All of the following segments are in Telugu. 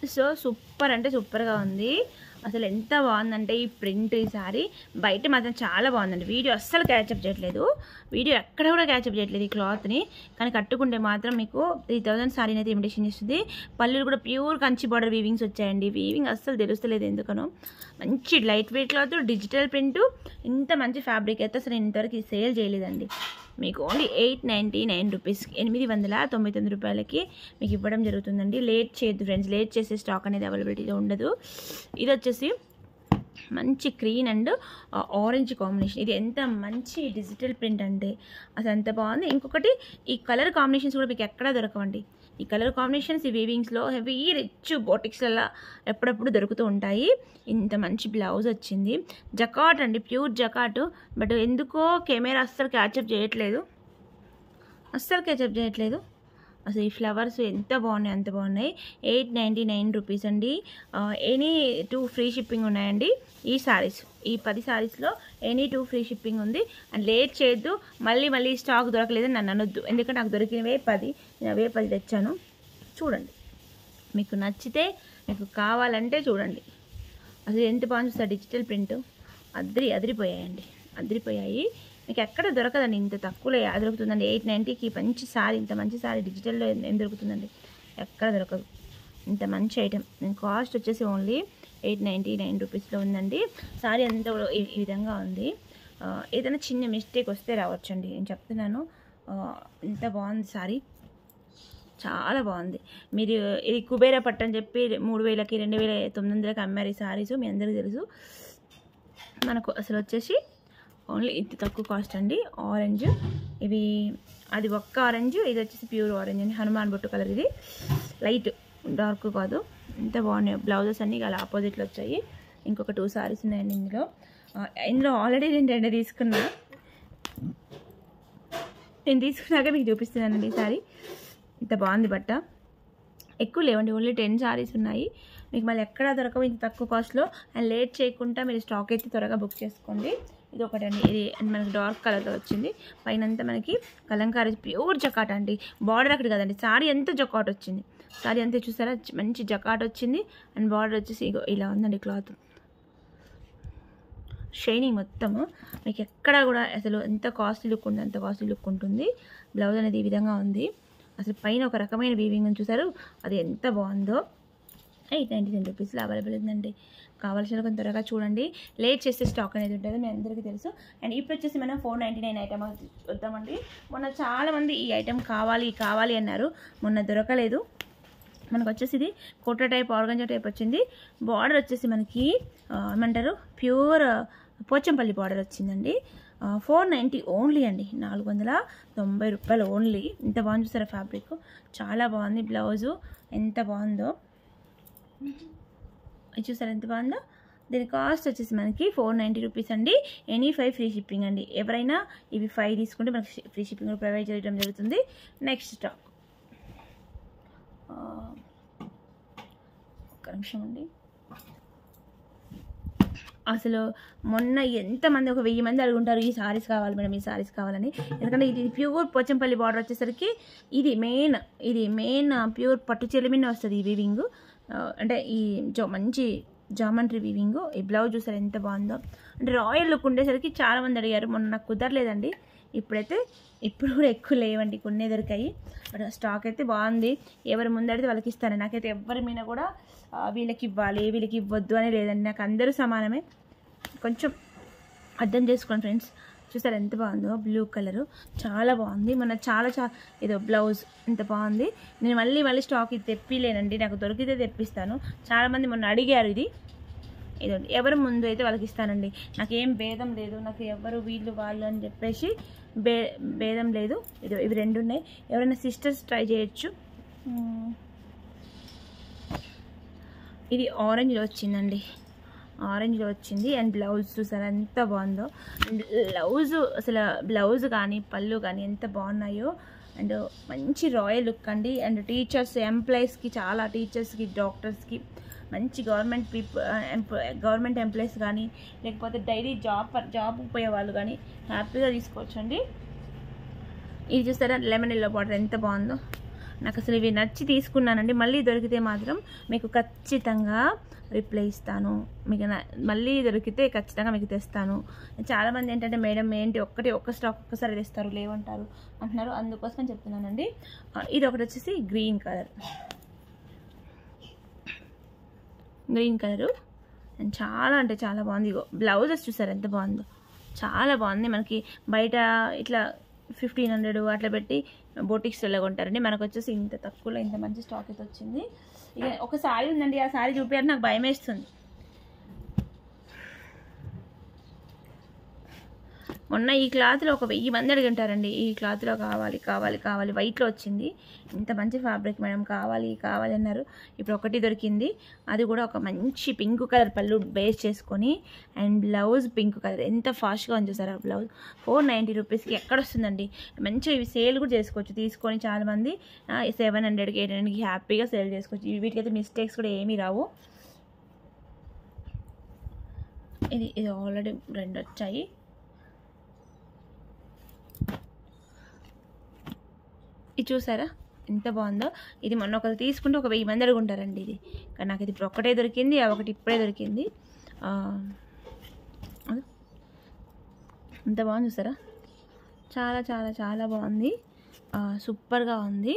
సో సూపర్ అంటే సూపర్గా ఉంది అసలు ఎంత బాగుందంటే ఈ ప్రింట్ ఈ సారీ బయట మాత్రం చాలా బాగుందండి వీడియో అస్సలు క్యాచప్ చేయట్లేదు వీడియో ఎక్కడ కూడా క్యాచప్ చేయట్లేదు ఈ క్లాత్ని కానీ కట్టుకుంటే మాత్రం మీకు త్రీ థౌజండ్ సారీని అయితే ఇమిటేషన్ చేస్తుంది పళ్ళులు కూడా ప్యూర్ కంచి బార్డర్ వీవింగ్స్ వచ్చాయండి వీవింగ్ అస్సలు తెలుస్తలేదు ఎందుకనో మంచి lightweight cloth digital print ఇంత మంచి ఫ్యాబ్రిక్ అయితే అసలు నేను ఇంతవరకు సేల్ చేయలేదండి మీకు only eight ninety nine rupees ఎనిమిది వందల తొంభై తొమ్మిది రూపాయలకి మీకు ఇవ్వడం జరుగుతుందండి లేట్ చేయొద్దు ఫ్రెండ్స్ లేట్ చేసే స్టాక్ అనేది అవైలబిలిటీలో ఉండదు ఇది వచ్చేసి మంచి గ్రీన్ అండ్ ఆరెంజ్ కాంబినేషన్ ఇది ఎంత మంచి డిజిటల్ ప్రింట్ అంటే అసలు ఎంత బాగుంది ఇంకొకటి ఈ కలర్ కాంబినేషన్స్ కూడా మీకు ఎక్కడా దొరకవండి ఈ కలర్ కాంబినేషన్స్ ఈ వీవింగ్స్లో హెవీ రిచ్ బోటిక్స్లలో ఎప్పుడప్పుడు దొరుకుతూ ఉంటాయి ఇంత మంచి బ్లౌజ్ వచ్చింది జకాట్ అండి ప్యూర్ జకాట్ బట్ ఎందుకో కెమెరా అస్సలు క్యాచప్ చేయట్లేదు అస్సలు క్యాచప్ చేయట్లేదు అసలు ఈ ఫ్లవర్స్ ఎంత బాగున్నాయి అంత బాగున్నాయి ఎయిట్ నైంటీ నైన్ రూపీస్ అండి ఎనీ టూ ఫ్రీ షిప్పింగ్ ఉన్నాయండి ఈ సారీస్ ఈ పది సారీస్లో ఎనీ టూ ఫ్రీ షిప్పింగ్ ఉంది అండ్ లేట్ చేయొద్దు మళ్ళీ మళ్ళీ స్టాక్ దొరకలేదని నన్ను అనొద్దు ఎందుకంటే నాకు దొరికినవే పది నేను అవే పది తెచ్చాను చూడండి మీకు నచ్చితే మీకు కావాలంటే చూడండి అసలు ఎంత బాగుంది చూస్తారు డిజిటల్ ప్రింట్ అదిరి అదిరిపోయాయండి అదిరిపోయాయి మీకు ఎక్కడ దొరకదండి ఇంత తక్కువలో యాద దొరుకుతుందండి ఎయిట్ నైంటీకి మంచి సారీ ఇంత మంచి సారీ డిజిటల్లో ఏం దొరుకుతుందండి ఎక్కడ దొరకదు ఇంత మంచి ఐటెం నేను కాస్ట్ వచ్చేసి ఓన్లీ ఎయిట్ నైంటీ నైన్ రూపీస్లో ఉందండి సారీ అంతా కూడా ఈ ఈ విధంగా ఉంది ఆ, ఏదైనా చిన్న మిస్టేక్ వస్తే రావచ్చండి నేను చెప్తున్నాను ఆ, ఇంత బాగుంది సారీ చాలా బాగుంది మీరు ఇది కుబేరా పట్టు అని చెప్పి మూడు వేలకి రెండు వేల తొమ్మిది వందలకి అమ్మారు ఈ సారీస్ మీ అందరికీ తెలుసు మనకు అసలు వచ్చేసి ఓన్లీ ఇది తక్కువ కాస్ట్ అండి ఆరెంజ్ ఇవి అది ఒక్క ఆరెంజ్ ఇది వచ్చేసి ప్యూర్ ఆరెంజ్ అండి హనుమాన్ బొట్టు కలర్ ఇది లైట్ డార్క్ కాదు ఇంత బాగున్నాయి బ్లౌజెస్ అన్నీ అలా ఆపోజిట్లో వచ్చాయి ఇంకొక టూ సారీస్ ఉన్నాయండి ఇందులో ఆ, ఇందులో ఆల్రెడీ నేను రెండు తీసుకున్నా నేను తీసుకున్నాక మీకు చూపిస్తున్నానండి ఈ సారీ ఇంత బాగుంది బట్ట ఎక్కువ లేవండి ఓన్లీ టెన్ సారీస్ ఉన్నాయి మీకు మళ్ళీ ఎక్కడ దొరకవు ఇంత తక్కువ కాస్ట్లో అండ్ లేట్ చేయకుండా మీరు స్టాక్ అయితే త్వరగా బుక్ చేసుకోండి ఇది ఒకటండి ఇది మనకి డార్క్ కలర్లో వచ్చింది పైన అంతా మనకి కలంకారీ ప్యూర్ జకాట్ అండి బార్డర్ అక్కడ కదండి సారీ ఎంత జకాట్ వచ్చింది సారీ అంతా చూసారా మంచి జకాట్ వచ్చింది అండ్ బార్డర్ వచ్చేసి ఇగో ఇలా ఉందండి క్లాత్ షైనింగ్ మొత్తము మీకు ఎక్కడ కూడా అసలు ఎంత కాస్ట్లీ లుక్ ఉంది అంత కాస్ట్లీ లుక్ ఉంటుంది బ్లౌజ్ అనేది ఈ విధంగా ఉంది అసలు పైన ఒక రకమైన వీవింగ్ ఉంది చూసారు అది ఎంత బాగుందో ఎయిట్ నైంటీ నైన్ రూపీస్లో అవైలబుల్ ఉందండి కావాల్సిన కొంచెం త్వరగా చూడండి లేట్ చేసే స్టాక్ అనేది ఉంటుంది మీ అందరికీ తెలుసు అండ్ ఇప్పుడు వచ్చేసి మనం ఫోర్ నైంటీ నైన్ ఐటమ్ వద్దామండి మొన్న చాలామంది ఈ ఐటెం కావాలి కావాలి అన్నారు మొన్న దొరకలేదు మనకు వచ్చేసి ఇది కోట టైప్ ఆర్గంజా టైప్ వచ్చింది బార్డర్ వచ్చేసి మనకి ఆ, ఏమంటారు ప్యూర్ పోచంపల్లి బార్డర్ వచ్చిందండి ఫోర్ నైంటీ ఓన్లీ అండి నాలుగు వందల తొంభై రూపాయలు ఓన్లీ ఇంత బాగుంది చూసారా ఫ్యాబ్రిక్ చాలా బాగుంది బ్లౌజు ఎంత బాగుందో ఇది చూసారా ఎంత బాగుందో దీని కాస్ట్ వచ్చేసి మనకి ఫోర్ నైంటీ రూపీస్ అండి ఎనీ ఫైవ్ ఫ్రీ షిప్పింగ్ అండి ఎవరైనా ఇవి ఫైవ్ తీసుకుంటే మనకి ఫ్రీ షిప్పింగ్ ప్రొవైడ్ చేయడం జరుగుతుంది నెక్స్ట్ స్టాక్ ఒక్క నిమిషం అండి అసలు మొన్న ఎంతమంది ఒక వెయ్యి మంది అడుగుంటారు ఈ సారీస్ కావాలి మేడం ఈ సారీస్ కావాలని ఎందుకంటే ఇది ప్యూర్ పోచంపల్లి బార్డర్ వచ్చేసరికి ఇది మెయిన్ ఇది మెయిన్ ప్యూర్ పట్టు చెలిమిన వస్తుంది ఈ వీవింగ్ అంటే ఈ జో మంచి జామంట్రీ వీవింగ్ ఈ బ్లౌజ్ చూసారు ఎంత బాగుందో అంటే రాయల్ లుక్ ఉండేసరికి చాలా మంది అడిగారు మొన్న నాకు కుదరలేదండి ఇప్పుడైతే ఇప్పుడు కూడా ఎక్కువ లేవండి కొన్ని దొరికాయి బట్ స్టాక్ అయితే బాగుంది ఎవరు ముందడితే వాళ్ళకి ఇస్తాను నాకైతే ఎవరి మీద కూడా ఆ, వీళ్ళకి ఇవ్వాలి వీళ్ళకి ఇవ్వద్దు అని లేదండి నాకు అందరూ సమానమే కొంచెం అర్థం చేసుకోండి ఫ్రెండ్స్ చూసారు ఎంత బాగుందో బ్లూ కలరు చాలా బాగుంది మన చాలా చా ఏదో బ్లౌజ్ ఎంత బాగుంది నేను మళ్ళీ మళ్ళీ స్టాక్ ఇది తెప్పిలేనండి నాకు దొరికితే తెప్పిస్తాను చాలామంది మొన్న అడిగారు ఇది ఇదండి ఎవరు ముందు అయితే వాళ్ళకి ఇస్తానండి నాకేం భేదం లేదు నాకు ఎవరు వీళ్ళు వాళ్ళు అని చెప్పేసి బే భేదం లేదు ఇది ఇవి రెండు ఉన్నాయి ఎవరైనా సిస్టర్స్ ట్రై చేయొచ్చు మ్మ్. ఇది ఆరెంజ్లో వచ్చిందండి ఆరెంజ్లో వచ్చింది అండ్ బ్లౌజ్ చూసారా ఎంత బాగుందో అండ్ బ్లౌజ్ అసలు బ్లౌజ్ కానీ పళ్ళు కానీ ఎంత బాగున్నాయో అండ్ మంచి రాయల్ లుక్ అండి అండ్ టీచర్స్ ఎంప్లాయీస్కి చాలా టీచర్స్కి డాక్టర్స్కి మంచి గవర్నమెంట్ పీపుల్ గవర్నమెంట్ ఎంప్లాయీస్ కానీ లేకపోతే డైలీ జాబ్ జాబ్ పోయే వాళ్ళు కానీ హ్యాపీగా తీసుకోవచ్చు అండి ఇది చూస్తారా లెమన్ ఎల్లో బార్డర్ ఎంత బాగుందో నాకు అసలు ఇవి నచ్చి తీసుకున్నానండి మళ్ళీ దొరికితే మాత్రం మీకు ఖచ్చితంగా రిప్లై ఇస్తాను మీకు నా- మళ్ళీ దొరికితే ఖచ్చితంగా మీకు తెస్తాను చాలామంది ఏంటంటే మేడం ఏంటి ఒక్కటి ఒక్క స్టాక్ ఒక్కసారి తెస్తారు లేవంటారు అంటున్నారు అందుకోసం చెప్తున్నానండి ఆ, ఇది ఒకటి వచ్చేసి green colour green colour and చాలా అంటే చాలా బాగుంది ఇగో బ్లౌజెస్ చూసారు ఎంత బాగుందో చాలా బాగుంది మనకి బయట ఇట్లా ఫిఫ్టీన్ హండ్రెడ్ అట్లా పెట్టి బోటిక్స్లో కొంటారండి మనకు వచ్చేసి ఇంత తక్కువలో ఇంత మంచి స్టాక్ అయితే వచ్చింది ఇక ఒక సారీ ఉందండి ఆ సారీ చూపించారు నాకు భయం వేస్తుంది మొన్న ఈ క్లాత్లో ఒక వెయ్యి మంది అడిగి ఉంటారండి ఈ క్లాత్లో కావాలి కావాలి కావాలి వైట్లో వచ్చింది ఇంత మంచి ఫ్యాబ్రిక్ మేడం కావాలి కావాలి అన్నారు ఇప్పుడు ఒకటి దొరికింది అది కూడా ఒక మంచి పింక్ కలర్ పళ్ళు బేస్ చేసుకొని అండ్ బ్లౌజ్ పింక్ కలర్ ఎంత ఫాస్ట్గా ఉంది చూసారు ఆ బ్లౌజ్ ఫోర్ నైంటీ రూపీస్కి ఎక్కడ వస్తుందండి మంచిగా ఇవి సేల్ కూడా చేసుకోవచ్చు తీసుకొని చాలామంది సెవెన్ హండ్రెడ్కి ఎయిట్ హండ్రెడ్కి హ్యాపీగా సేల్ చేసుకోవచ్చు ఇవి వీటికైతే మిస్టేక్స్ కూడా ఏమీ రావు ఇది ఇది ఆల్రెడీ రెండు వచ్చాయి ఇది చూసారా ఎంత బాగుందో ఇది మొన్న ఒకరు తీసుకుంటే ఒక వెయ్యి మంది అడుగుంటారండి ఇది కానీ నాకు ఇది ఇప్పుడు ఒక్కటే దొరికింది ఆ ఒకటి ఇప్పుడే దొరికింది ఆ, అదో. ఎంత బాగుంది చూసారా చాలా చాలా చాలా బాగుంది ఆ, సూపర్గా ఉంది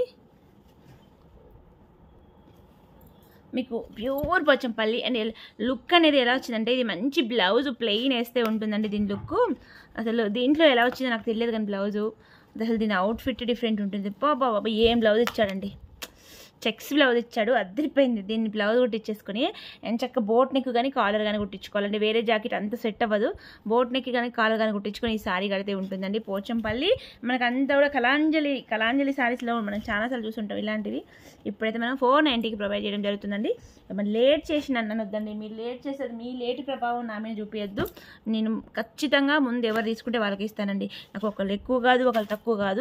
మీకు ప్యూర్ పోచంపల్లి అండ్ లుక్ అనేది ఎలా వచ్చిందంటే ఇది మంచి బ్లౌజ్ ప్లెయిన్ వేస్తే ఉంటుందండి దీని లుక్ అసలు దీంట్లో ఎలా వచ్చిందో నాకు తెలియదు కానీ బ్లౌజు అసలు దీని అవుట్ఫిట్ డిఫరెంట్ ఉంటుంది బాబా బాబా ఏం బ్లౌజ్ ఇచ్చాడండి చెక్స్ బ్లౌజ్ ఇచ్చాడు అద్దరిపోయింది దీన్ని బ్లౌజ్ కుట్టించేసుకొని ఎంచక్క బోట్ నెక్ కానీ కాలర్ కానీ కుట్టించుకోవాలండి వేరే జాకెట్ అంత సెట్ అవ్వదు బోట్ నెక్ కానీ కాలర్ కానీ కుట్టించుకొని ఈ సారీ కడితే ఉంటుందండి పోచంపల్లి మనకు అంతా కూడా కళాంజలి కళాంజలి సారీస్లో మనం చాలాసార్లు చూసుంటాం ఇలాంటివి ఇప్పుడైతే మనం ఫోర్ నైంటీకి ప్రొవైడ్ చేయడం జరుగుతుందండి మనం లేట్ చేసి నన్ను వద్దండి మీరు లేట్ చేసేది మీ లేట్ ప్రభావం నా మీద చూపించద్దు నేను ఖచ్చితంగా ముందు ఎవరు తీసుకుంటే వాళ్ళకి ఇస్తానండి నాకు ఒకళ్ళు ఎక్కువ కాదు ఒకళ్ళు తక్కువ కాదు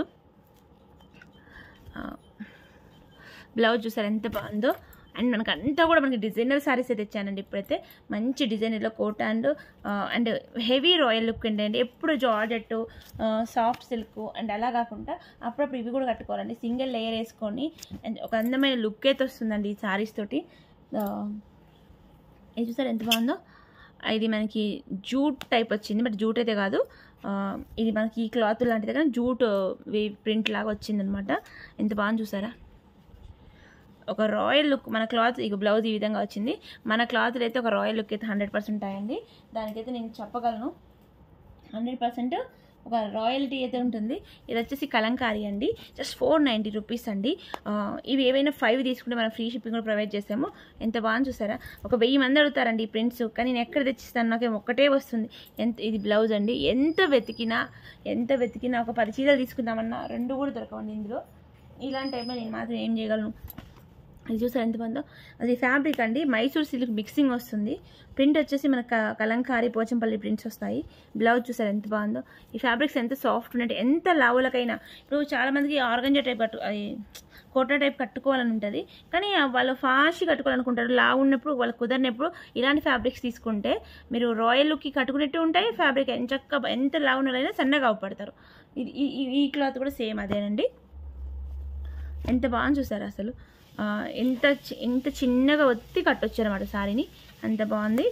ఆ, బ్లౌజ్ చూసారు ఎంత బాగుందో అండ్ మనకు అంతా కూడా మనకి డిజైనర్ సారీస్ అయితే తెచ్చానండి ఇప్పుడైతే మంచి డిజైనర్లో coat and and heavy royal look ఏంటంటే ఎప్పుడు జార్జెట్ సాఫ్ట్ సిల్క్ అండ్ అలా కాకుండా అప్పుడప్పుడు ఇవి కూడా కట్టుకోవాలండి సింగిల్ లేయర్ వేసుకొని అండ్ ఒక అందమైన లుక్ అయితే వస్తుందండి ఈ సారీస్ తోటి ఆ, ఇది చూసారు ఎంత బాగుందో ఇది మనకి జూట్ టైప్ వచ్చింది బట్ జూట్ అయితే కాదు ఆ, ఇది మనకి ఈ క్లాత్ లాంటిది కానీ జూట్ ప్రింట్ లాగా వచ్చిందనమాట ఎంత బాగుంది చూసారా ఒక రాయల్ లుక్ మన క్లాత్ ఇక బ్లౌజ్ ఈ విధంగా వచ్చింది మన క్లాత్లు అయితే ఒక రాయల్ లుక్ అయితే హండ్రెడ్ పర్సెంట్ ఉంటాయండి దానికైతే నేను చెప్పగలను హండ్రెడ్ పర్సెంట్ ఒక రాయల్టీ అయితే ఉంటుంది ఇది వచ్చేసి కలంకారీ అండి జస్ట్ ఫోర్ నైంటీ రూపీస్ అండి ఆ, ఇవి ఏవైనా ఫైవ్ తీసుకుంటే మనం ఫ్రీ షిప్పింగ్ కూడా ప్రొవైడ్ చేసాము ఎంత బాగా చూసారా ఒక వెయ్యి మంది అడుగుతారండి ఈ ప్రింట్స్ కానీ నేను ఎక్కడ తెచ్చిస్తాను నాకేం ఒక్కటే వస్తుంది ఎంత ఇది బ్లౌజ్ అండి ఎంత వెతికినా ఎంత వెతికినా ఒక పది చీరలు తీసుకుందామన్నా రెండు కూడా దొరకవండి ఇందులో ఇలాంటి టైంలో నేను మాత్రం ఏం చేయగలను ఇది చూసారు ఎంత బాగుందో అది ఫ్యాబ్రిక్ అండి మైసూర్ సిల్క్ మిక్సింగ్ వస్తుంది ప్రింట్ వచ్చేసి మన క- కలంకారీ పోచంపల్లి ప్రింట్స్ వస్తాయి బ్లౌజ్ చూసారు ఎంత బాగుందో ఈ ఫ్యాబ్రిక్స్ ఎంత సాఫ్ట్ ఉన్నట్టు ఎంత లావులకైనా ఇప్పుడు చాలామందికి ఆర్గంజా టైప్ కట్టు అది కోటా టైప్ కట్టుకోవాలని ఉంటుంది కానీ వాళ్ళు ఫాస్ట్ కట్టుకోవాలనుకుంటారు లావు ఉన్నప్పుడు వాళ్ళకి కుదరినప్పుడు ఇలాంటి ఫ్యాబ్రిక్స్ తీసుకుంటే మీరు రాయల్ లుక్కి కట్టుకునేట్టు ఉంటాయి ఫ్యాబ్రిక్ ఎంచక్క ఎంత లావు ఉన్నదైనా సన్నగా అవపడతారు ఇది ఈ- ఈ- ఈ క్లాత్ కూడా సేమ్ అదేనండి ఎంత బాగా చూసారు అసలు ఆ, ఎంత చి- ఎంత చిన్నగా ఒత్తి కట్టొచ్చు అనమాట సారీని అంత బాగుంది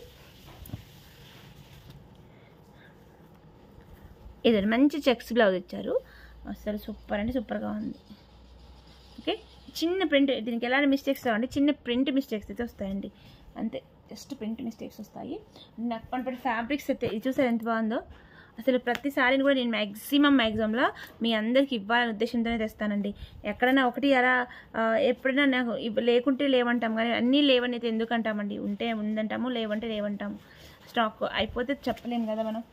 ఇది మంచి చెక్స్ బ్లౌజ్ ఇచ్చారు అసలు సూపర్ అంటే సూపర్గా ఉంది ఓకే చిన్న ప్రింట్ దీనికి ఎలాంటి మిస్టేక్స్ రావండి చిన్న ప్రింట్ మిస్టేక్స్ అయితే వస్తాయండి అంతే జస్ట్ ప్రింట్ మిస్టేక్స్ వస్తాయి నాకు పని ఫ్యాబ్రిక్స్ అయితే ఇది చూసారు ఎంత బాగుందో అసలు ప్రతి సారీని కూడా నేను మ్యాక్సిమం మ్యాక్సిమంలో మీ అందరికి ఇవ్వాలనే ఉద్దేశంతోనే తెస్తానండి ఎక్కడైనా ఒకటి అలా ఆ, ఎప్పుడైనా నాకు ఇవ్- లేకుంటే లేవంటాం కానీ అన్నీ లేవని అయితే ఎందుకు అంటామండి ఉంటే ఉందంటాము లేవంటే లేవంటాము స్టాక్ అయిపోతే చెప్పలేము కదా మనం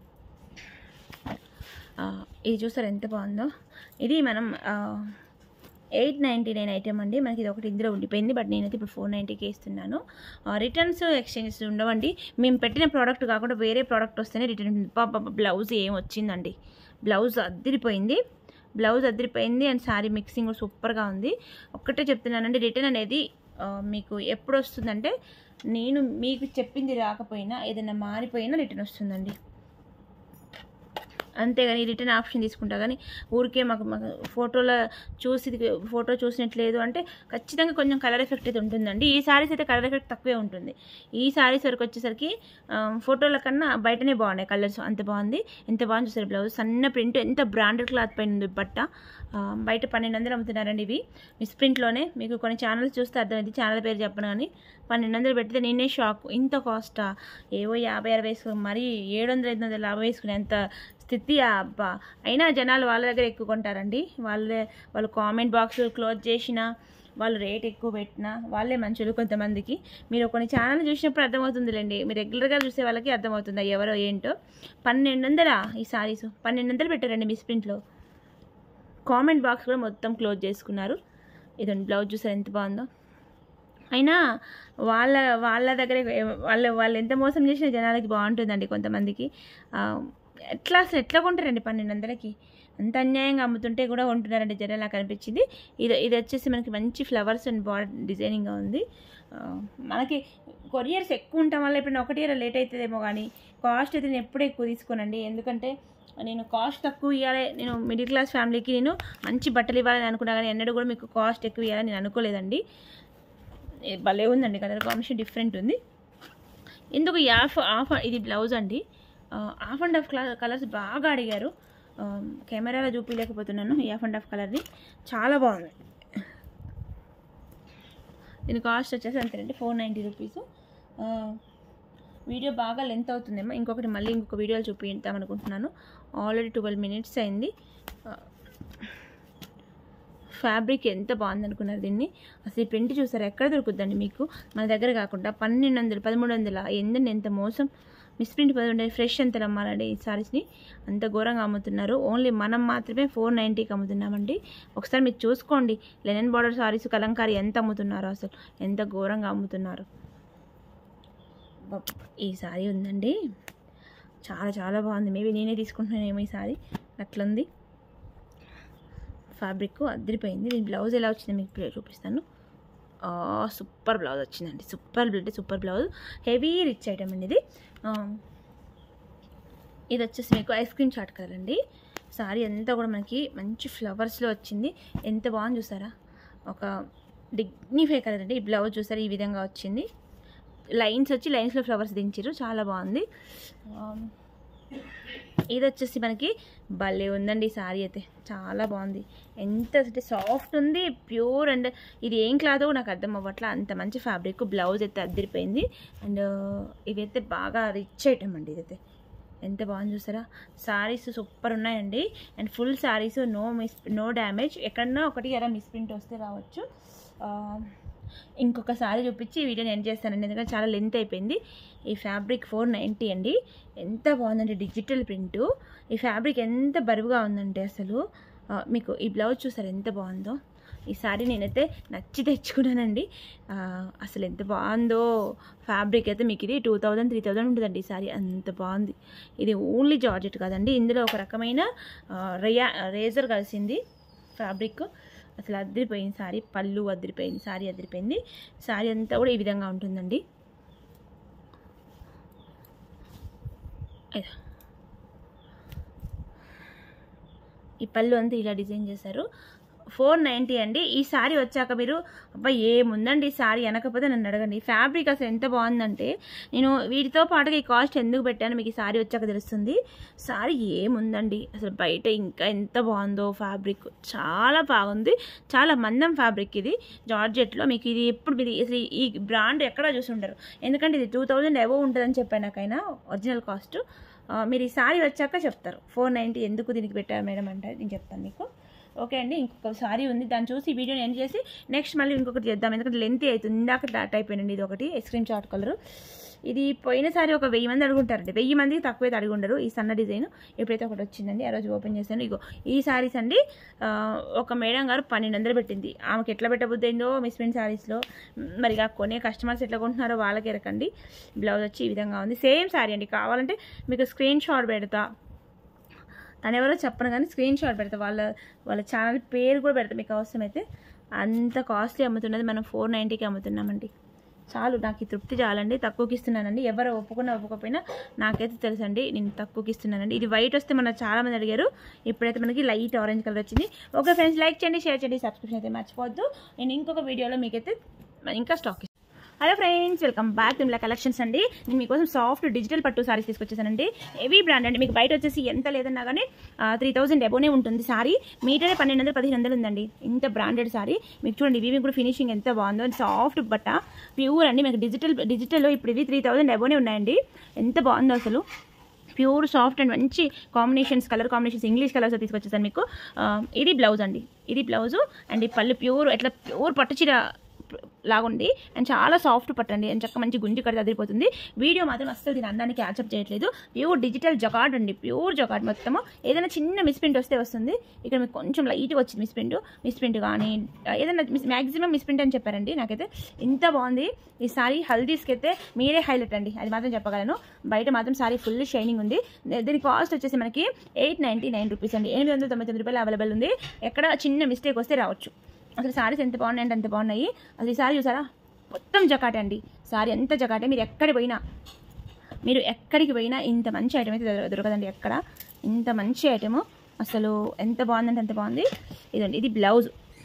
ఆ, ఇది చూసారు ఎంత బాగుందో ఇది మనం ఎయిట్ నైంటీ నైన్ ఐటమ్ అండి మనకి ఇది ఒకటి ఇందులో ఉండిపోయింది బట్ నేనైతే ఇప్పుడు ఫోర్ నైంటీకి ఇస్తున్నాను రిటర్న్స్ ఎక్స్చేంజెస్ ఉండవండి మేము పెట్టిన ప్రోడక్ట్ కాకుండా వేరే ప్రోడక్ట్ వస్తేనే రిటర్న్ ఉంటుంది బ్లౌజ్ ఏం వచ్చిందండి బ్లౌజ్ అద్దరిపోయింది బ్లౌజ్ అద్దరిపోయింది అండ్ శారీ మిక్సింగ్ కూడా సూపర్గా ఉంది ఒక్కటే చెప్తున్నానండి రిటర్న్ అనేది ఆ, మీకు ఎప్పుడు వస్తుందంటే నేను మీకు చెప్పింది రాకపోయినా ఏదైనా మారిపోయినా రిటర్న్ వస్తుందండి అంతేగాని రిటర్న్ ఆప్షన్ తీసుకుంటా కానీ ఊరికే మాకు మాకు ఫోటోలో చూసి ఫోటో చూసినట్లేదు అంటే ఖచ్చితంగా కొంచెం కలర్ ఎఫెక్ట్ అయితే ఉంటుందండి ఈ సారీస్ అయితే కలర్ ఎఫెక్ట్ తక్కువే ఉంటుంది ఈ సారీస్ వరకు వచ్చేసరికి ఆ, ఫోటోల కన్నా బయటనే బాగున్నాయి కలర్స్ అంత బాగుంది ఎంత బాగుంది చూసారు బ్లౌజ్ సన్న ప్రింట్ ఎంత బ్రాండెడ్ క్లాత్ పైన ఉంది బట్ట ఆ, బయట పన్నెండు వందలు అమ్ముతున్నారండి ఇవి మిస్ ప్రింట్లోనే మీకు కొన్ని ఛానల్స్ చూస్తే అర్థమైంది ఛానల్ పేరు చెప్పను కానీ పన్నెండు వందలు పెడితే నేనే షాక్ ఇంత కాస్టా ఏవో యాభై అరవై వేసుకుని మరీ ఏడు వందలు ఐదు వందలు లాభం వేసుకునేంత స్థితి అబ్బా అయినా జనాలు వాళ్ళ దగ్గర ఎక్కువ కొంటారండి వాళ్ళే వాళ్ళు కామెంట్ బాక్స్ క్లోజ్ చేసినా వాళ్ళు రేట్ ఎక్కువ పెట్టినా వాళ్ళే మంచులు కొంతమందికి మీరు కొన్ని ఛానల్ చూసినప్పుడు అర్థమవుతుందిలేండి మీరు రెగ్యులర్గా చూసే వాళ్ళకి అర్థమవుతుంది ఎవరో ఏంటో పన్నెండు వందలా ఈ సారీస్ పన్నెండు వందలు పెట్టారండి మిస్ ప్రింట్లో కామెంట్ బాక్స్ కూడా మొత్తం క్లోజ్ చేసుకున్నారు ఇదండి బ్లౌజ్ చూసారు ఎంత బాగుందో అయినా వాళ్ళ వాళ్ళ దగ్గర వాళ్ళ వాళ్ళు ఎంత మోసం చేసిన జనాలకి బాగుంటుందండి కొంతమందికి ఆ, ఎట్లా అసలు ఎట్లా కొంటారండి పన్నెండు వందలకి అంత అన్యాయంగా అమ్ముతుంటే కూడా కొంటున్నారండి జనాలు నాకు అనిపించింది ఇది ఇది వచ్చేసి మనకి మంచి ఫ్లవర్స్ అండ్ బార్డర్ డిజైనింగ్గా ఉంది ఆ, మనకి కొరియర్స్ ఎక్కువ ఉండటం వల్ల ఇప్పుడు ఒకటి లేట్ అవుతుందేమో కానీ కాస్ట్ అయితే నేను ఎప్పుడూ ఎక్కువ తీసుకోనండి ఎందుకంటే నేను కాస్ట్ తక్కువ ఇవ్వాలి నేను మిడిల్ క్లాస్ ఫ్యామిలీకి నేను మంచి బట్టలు ఇవ్వాలని అనుకున్నా కానీ ఎన్నడూ కూడా మీకు కాస్ట్ ఎక్కువ ఇవ్వాలని నేను అనుకోలేదండి ఏ భలే ఉందండి కలర్ కాంబినేషన్ డిఫరెంట్ ఉంది ఎందుకు ఈ హాఫ్ హాఫ్ ఇది బ్లౌజ్ అండి హాఫ్ అండ్ హాఫ్ కలర్స్ బాగా అడిగారు ఆ, కెమెరాలో చూపించలేకపోతున్నాను ఈ హాఫ్ అండ్ హాఫ్ కలర్ని చాలా బాగుంది దీని కాస్ట్ వచ్చేసి అంతేనండి ఫోర్ నైంటీ రూపీస్ వీడియో బాగా లెంత్ అవుతుందేమో ఇంకొకటి మళ్ళీ ఇంకొక వీడియోలు చూపిద్దాం అనుకుంటున్నాను ఆల్రెడీ ట్వెల్వ్ మినిట్స్ అయింది ఫ్యాబ్రిక్ ఎంత బాగుంది అనుకున్నారు దీన్ని అసలు ఈ ప్రింట్ చూసారు ఎక్కడ దొరుకుద్దండి మీకు మన దగ్గర కాకుండా పన్నెండు వందలు పదమూడు వందల ఎందండి ఎంత మోసం మిస్ప్రింట్ పదకొండు ఫ్రెష్ ఎంత నమ్మాలండి ఈ సారీస్ని అంత ఘోరంగా అమ్ముతున్నారు ఓన్లీ మనం మాత్రమే ఫోర్ నైంటీకి అమ్ముతున్నామండి ఒకసారి మీరు చూసుకోండి లెనన్ బార్డర్ సారీస్ కలంకారీ ఎంత అమ్ముతున్నారో అసలు ఎంత ఘోరంగా అమ్ముతున్నారు బప్- ఈ సారీ ఉందండి చాలా చాలా బాగుంది మేబీ నేనే తీసుకుంటున్నానేమో ఈ సారీ అట్లుంది ఫ్యాబ్రిక్ అదిరిపోయింది దీని బ్లౌజ్ ఎలా వచ్చిందో మీకు ఇప్పుడు చూపిస్తాను ఆ, సూపర్ బ్లౌజ్ వచ్చిందండి సూపర్ అంటే super blouse heavy rich item అండి ఇది ఆ, ఇది వచ్చేసి మీకు ఐస్ క్రీమ్ చాట్ కలర్ అండి సారీ అంతా కూడా మనకి మంచి ఫ్లవర్స్లో వచ్చింది ఎంత బాగుంది చూసారా ఒక డిగ్నిఫై కలర్ అండి ఈ బ్లౌజ్ చూసారా ఈ విధంగా వచ్చింది లైన్స్ వచ్చి లైన్స్లో ఫ్లవర్స్ దించారు చాలా బాగుంది ఆ, ఇది వచ్చేసి మనకి భలే ఉందండి ఈ సారీ అయితే చాలా బాగుంది ఎంత అంటే సాఫ్ట్ ఉంది ప్యూర్ అండ్ ఇది ఏం క్లాతో నాకు అర్థం అవ్వట్లా అంత మంచి ఫ్యాబ్రిక్ బ్లౌజ్ అయితే అద్దరిపోయింది అండ్ ఇవైతే బాగా రిచ్ ఐటమ్ అండి ఇదైతే ఎంత బాగుంది చూసారా సారీస్ సూపర్ ఉన్నాయండి and full sarees no miss no damage ఎక్కడన్నా ఒకటి ఎరా మిస్ప్రింట్ వస్తే రావచ్చు ఆ, ఇంకొక సారీ చూపించి ఈ వీడియోని ఎండ్ చేస్తానండి ఎందుకంటే చాలా లెంత్ అయిపోయింది ఈ ఫ్యాబ్రిక్ ఫోర్ నైంటీ అండి ఎంత బాగుందంటే డిజిటల్ ప్రింట్ ఈ ఫ్యాబ్రిక్ ఎంత బరువుగా ఉందంటే అసలు ఆ, మీకు ఈ బ్లౌజ్ చూసారు ఎంత బాగుందో ఈ సారీ నేనైతే నచ్చి తెచ్చుకున్నానండి ఆ, అసలు ఎంత బాగుందో ఫ్యాబ్రిక్ అయితే మీకు ఇది టూ థౌజండ్ త్రీ థౌజండ్ ఉంటుందండి ఈ సారీ అంత బాగుంది ఇది ఓన్లీ జార్జెట్ కాదండి ఇందులో ఒక రకమైన ఆ, రియా రేజర్ కలిసింది ఫ్యాబ్రిక్ అసలు అదిరిపోయింది సారీ పళ్ళు అదిరిపోయింది సారీ అదిరిపోయింది సారీ అంతా కూడా ఈ విధంగా ఉంటుందండి అయ్యో. ఈ పళ్ళు అంతా ఇలా డిజైన్ చేశారు ఫోర్ నైంటీ అండి ఈ సారీ వచ్చాక మీరు అబ్బా ఏముందండి ఈ సారీ అనకపోతే నన్ను అడగండి ఫ్యాబ్రిక్ అసలు ఎంత బాగుందంటే నేను వీటితో పాటుగా ఈ కాస్ట్ ఎందుకు పెట్టాను మీకు ఈ సారీ వచ్చాక తెలుస్తుంది సారీ ఏముందండి అసలు బయట ఇంకా ఎంత బాగుందో ఫ్యాబ్రిక్ చాలా బాగుంది చాలా మందం ఫ్యాబ్రిక్ ఇది జార్జెట్లో మీకు ఇది ఎప్పుడు మీరు అసలు ఈ బ్రాండ్ ఎక్కడా చూసి ఉండరు ఎందుకంటే ఇది టూ థౌజండ్ ఎవో ఉంటుందని చెప్పాను నాకైనా ఒరిజినల్ కాస్ట్ మీరు ఈ సారీ వచ్చాక చెప్తారు ఫోర్ నైంటీ ఎందుకు దీనికి పెట్టారు మేడం అంటే నేను చెప్తాను మీకు ఓకే అండి ఇంకొక సారీ ఉంది దాన్ని చూసి ఈ వీడియోని ఎండ్ చేసి నెక్స్ట్ మళ్ళీ ఇంకొకటి చేద్దాం ఎందుకంటే లెంత్ అవుతుంది ఇందాక డాట్ అయిపోయిందండి ఇది ఒకటి ఐస్ క్రీమ్ చాట్ కలర్ ఇది పోయినసారి ఒక వెయ్యి మంది అడుగుంటారండి వెయ్యి మందికి తక్కువైతే అడిగి ఉండరు ఈ సన్న డిజైన్ ఎప్పుడైతే ఒకటి వచ్చిందండి ఆ రోజు ఓపెన్ చేశాను ఇగో ఈ సారీస్ అండి ఆ, ఒక మేడం గారు పన్నెండు వందలు పెట్టింది ఆమెకి ఎట్లా పెట్టబుద్ది అయిందో మిస్ప్రింట్ సారీస్లో మరి ఇక కొనే కస్టమర్స్ ఎట్లా కొంటున్నారో వాళ్ళకి ఎరకండి బ్లౌజ్ వచ్చి ఈ విధంగా ఉంది సేమ్ సారీ అండి కావాలంటే మీకు స్క్రీన్ షాట్ పెడతా తను ఎవరో చెప్పను కానీ స్క్రీన్ షాట్ పెడతా వాళ్ళ వాళ్ళ ఛానల్ పేరు కూడా పెడతా మీకు అవసరమైతే అంత కాస్ట్లీ అమ్ముతున్నది మనం ఫోర్ నైంటీకి అమ్ముతున్నామండి చాలు నాకు ఈ తృప్తి చాలండి తక్కువకి ఇస్తున్నానండి ఎవరు ఒప్పుకున్నా ఒప్పుకోకపోయినా నాకైతే తెలుసండి నేను తక్కువకి ఇస్తున్నానండి ఇది వైట్ వస్తే మన చాలా మంది అడిగారు ఇప్పుడైతే మనకి లైట్ ఆరెంజ్ కలర్ వచ్చింది ఓకే ఫ్రెండ్స్ లైక్ చేయండి షేర్ చేయండి సబ్స్క్రిప్షన్ అయితే మర్చిపోవద్దు నేను ఇంకొక వీడియోలో మీకైతే ఇంకా stock hello friends welcome back Thimla collections అండి నేను మీకోసం సాఫ్ట్ డిజిటల్ పట్టు సారీస్ తీసుకొచ్చేసానండి హెవీ బ్రాండ్ అండి మీకు బయట వచ్చేసి ఎంత లేదన్నా కానీ త్రీ థౌసండ్ ఎబోనే ఉంటుంది సారీ మీటరే పన్నెండు వందలు పదిహేను వందలు ఉందండి ఇంత బ్రాండెడ్ సారీ మీకు చూడండి ఇవి కూడా ఫినిషింగ్ ఎంత బాగుందో సాఫ్ట్ బట్ట ప్యూర్ అండి మీకు డిజిటల్ డిజిటల్లో ఇప్పుడు ఇవి త్రీ థౌసండ్ ఎబోనే ఉన్నాయండి ఎంత బాగుందో అసలు ప్యూర్ సాఫ్ట్ అండ్ మంచి combinations colour combinations English colours తీసుకొచ్చేసాను మీకు ఆ, ఇది బ్లౌజ్ అండి ఇది బ్లౌజు అండ్ ఈ పళ్ళు ప్యూర్ ఎట్లా ప్యూర్ పట్టు చీర లాగుంది అండ్ చాలా సాఫ్ట్ పట్టండి అండ్ చక్క మంచి గుంజి కడితే అదిరిపోతుంది వీడియో మాత్రం అస్సలు దీని అందాన్ని క్యాచప్ చేయట్లేదు ప్యూర్ డిజిటల్ జకాడ్ అండి ప్యూర్ జకాడ్ మొత్తము ఏదైనా చిన్న మిస్ప్రింట్ వస్తే వస్తుంది ఇక్కడ మీకు కొంచెం లైట్గా వచ్చింది మిస్ప్రింట్ మిస్ప్రింట్ కానీ ఏదైనా మ్యాక్సిమం మిస్ప్రింట్ అని చెప్పారండి నాకైతే ఇంత బాగుంది ఈ సారీ హల్దీస్కి అయితే మీరే హైలైట్ అండి అది మాత్రం చెప్పగలను బయట మాత్రం సారీ ఫుల్ షైనింగ్ ఉంది దీని కాస్ట్ వచ్చేసి మనకి ఎయిట్ నైంటీ నైన్ రూపీస్ అండి ఎనిమిది వందల తొంభై తొమ్మిది రూపాయలు అవైలబుల్ ఉంది ఎక్కడ చిన్న మిస్టేక్ వస్తే రావచ్చు అసలు సారీస్ ఎంత బాగున్నాయి అంటే అంత బాగున్నాయి అసలు ఈ సారీ చూసారా మొత్తం జకాటే అండి సారీ ఎంత జకాటే మీరు ఎక్కడికి పోయినా మీరు ఎక్కడికి పోయినా ఇంత మంచి ఐటమ్ అయితే దొర- దొరకదండి ఎక్కడ ఇంత మంచి ఐటమ్ అసలు ఎంత బాగుందంటే ఎంత బాగుంది ఇదండి ఇది బ్లౌజ్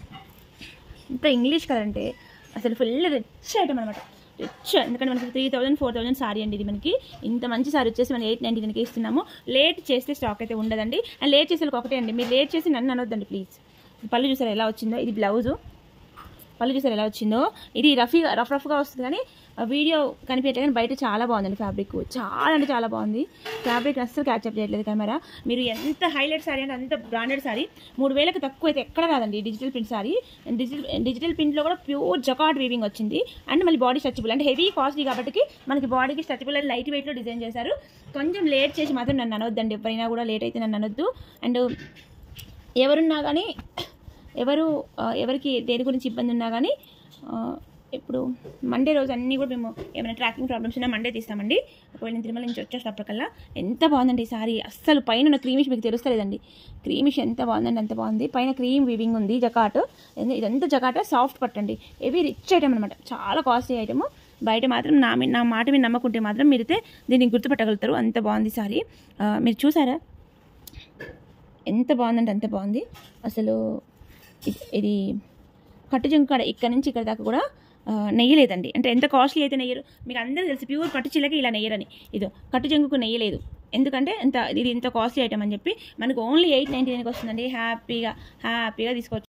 ఇంత ఇంగ్లీష్ కలర్ అంటే అసలు ఫుల్ రిచ్ ఐటమ్ అనమాట రిచ్ ఎందుకంటే మనకి three thousand four thousand sorry అండి ఇది మనకి ఇంత మంచి సారీ వచ్చేసి మనం ఎయిట్ నైన్టీ నైన్కి ఇస్తున్నాము లేట్ చేస్తే స్టాక్ అయితే ఉండదండి అండ్ లేట్ చేసే వాళ్ళకి ఒకటే అండి మీరు లేట్ చేసి నన్ను అనొద్దండి ప్లీజ్ పళ్ళు చూసారా ఎలా వచ్చిందో ఇది బ్లౌజు పళ్ళు చూసారు ఎలా వచ్చిందో ఇది రఫీ రఫ్ రఫ్గా వస్తుంది కానీ ఆ వీడియో కనిపించట్లేదు కానీ బయట చాలా బాగుందండి ఫ్యాబ్రిక్ చాలా అంటే చాలా బాగుంది ఫ్యాబ్రిక్ అస్సలు క్యాచప్ చేయట్లేదు కెమెరా మీరు ఎంత హైలైట్ సారీ అంటే అంత బ్రాండెడ్ సారీ మూడు వేలకు తక్కువ అయితే ఎక్కడ రాదండి digital print sorry digital digital ప్రింట్లో కూడా ప్యూర్ జకాట్ వీవింగ్ వచ్చింది అండ్ మళ్ళీ బాడీ స్ట్రెచబుల్ అంటే హెవీ కాస్ట్లీ కాబట్టి మనకి బాడీకి స్ట్రెచబుల్ అండ్ లైట్ వెయిట్లో డిజైన్ చేశారు కొంచెం లేట్ చేసి మాత్రం నన్ను అనొద్దండి ఎవరైనా కూడా లేట్ అయితే నన్ను అనొద్దు అండ్ ఎవరున్నా కానీ ఎవరు ఆ, ఎవరికి దేని గురించి ఇబ్బంది ఉన్నా కానీ ఆ, ఇప్పుడు మండే రోజు అన్నీ కూడా మేము ఏమైనా ట్రాకింగ్ ప్రాబ్లమ్స్ ఉన్నా మండే తీస్తామండి ఒకవేళ నేను తిరుమల నుంచి వచ్చేటప్పటికల్లా ఎంత బాగుందండి ఈ సారీ అస్సలు పైన ఉన్న క్రీమిష్ మీకు తెలుస్తలేదండి క్రీమిష్ ఎంత బాగుందండి ఎంత బాగుంది పైన క్రీమ్ వీవింగ్ ఉంది జకాట్ ఇదంతా జకాట సాఫ్ట్ పట్టండి ఇవి రిచ్ ఐటమ్ అనమాట చాలా కాస్ట్లీ ఐటమ్ బయట మాత్రం నా మీ- నా మాట మీద నమ్మకుంటే మాత్రం మీరైతే దీన్ని గుర్తుపట్టగలుగుతారు అంత బాగుంది సారీ ఆ, మీరు చూసారా ఎంత బాగుందంటే అంత బాగుంది అసలు ఇది- ఇది కట్టు జంకు కాడ ఇక్కడ నుంచి ఇక్కడ దాకా కూడా ఆ, నెయ్యలేదండి అంటే ఎంత కాస్ట్లీ అయితే నెయ్యరు మీకు అందరూ తెలుసు ప్యూర్ పట్టు చిల్లకి ఇలా నెయ్యరని ఇదో కట్టు జంకుకు నెయ్యలేదు ఎందుకంటే ఇంత ఇది ఇంత కాస్ట్లీ ఐటమ్ అని చెప్పి మనకు ఓన్లీ ఎయిట్ నైంటీ నైన్కి వస్తుందండి హ్యాపీగా హ్యాపీగా తీసుకోవచ్చు